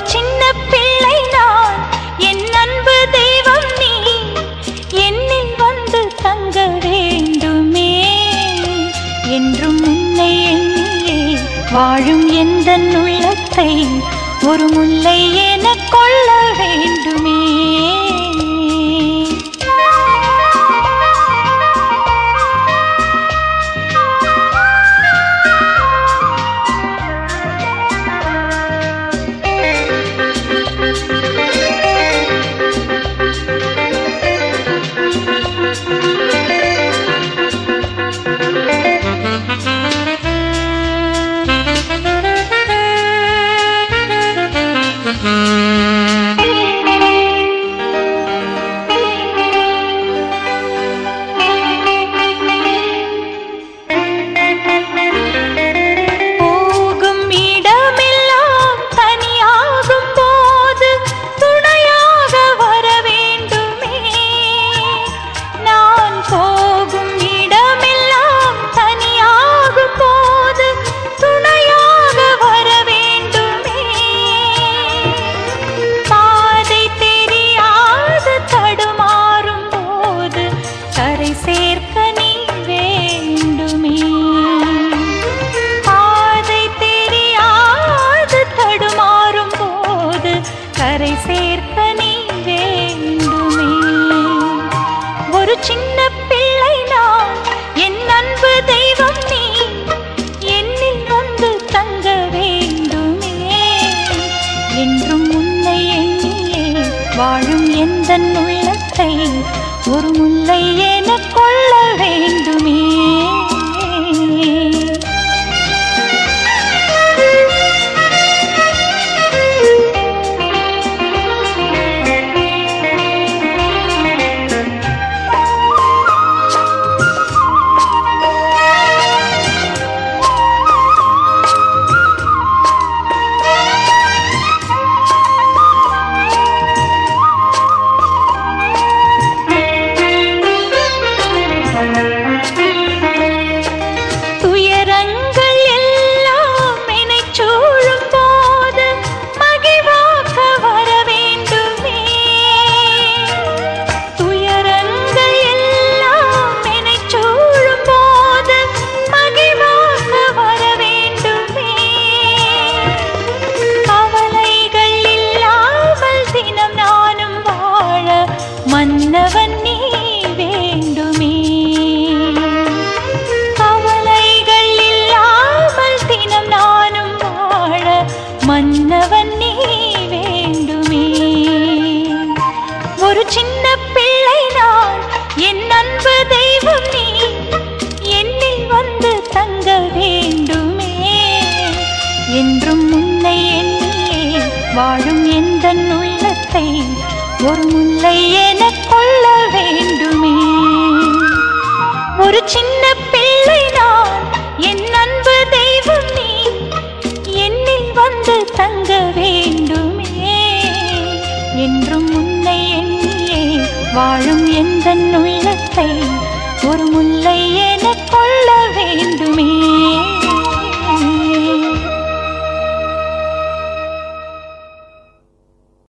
சின்ன பிள்ளை நான் என் அன்பு தெய்வம் நீ என்னில் வந்து தங்க வேண்டுமே என்றும் உன்னை எண்ணியே வாழும் எந்த உள்ளத்தை ஒரு முல்லை என கொள்ள வேண்டுமே போகும் இடமெல்லாம் தனியாகும் போது துணையாக வர வேண்டுமே நான் போகும் இடமெல்லாம் தனியாகும் போது துணையாக வர வேண்டுமே பாதை தெரியாது தடுமாறும் போது கரை சேர்க்க நீ வேண்டுமே பாதை தெரியாது தடுமாறும் போது கரை சேர்க்க நீ வேண்டுமே ஒரு சின்ன பிள்ளை நான் என் அன்பு தெய்வம் நீ என்னில் வந்து தங்க வேண்டுமே என்றும் உன்னை எண்ணியே வாழும் எந்த உள்ளத்தை ஒரு முல்லை என கொள்ள வேண்டுமே துயரங்கள் எல்லாம் என்னைச் சூழும் போது மகிழ்வாக வர வேண்டுமே துயரங்கள் எல்லாம் என்னைச் சூழும் போது மகிழ்வாக வர வேண்டுமே கவலைகள் இல்லாமல் தினம் நானும் வாழ மன்னவன் நீ வேண்டுமே கவலைகள் இல்லாமல் தினம் நானும் வாழ மன்னவன் நீ வேண்டுமே ஒரு சின்ன பிள்ளை நான் என் அன்பு தெய்வம் நீ என்னில் வந்து தங்க வேண்டுமே என்றும் உன்னை எண்ணியே வாழும் எந்த உள்ளத்தை ஒரு முல்லை என கொள்ள வேண்டுமே ஒரு சின்ன பிள்ளை நான் என் அன்பு தெய்வம் நீ என்னில் வந்து தங்க வேண்டுமே என்றும் உன்னை எண்ணியே வாழும் எந்த உள்ளத்தை ஒரு முல்லை என கொள்ள வேண்டுமே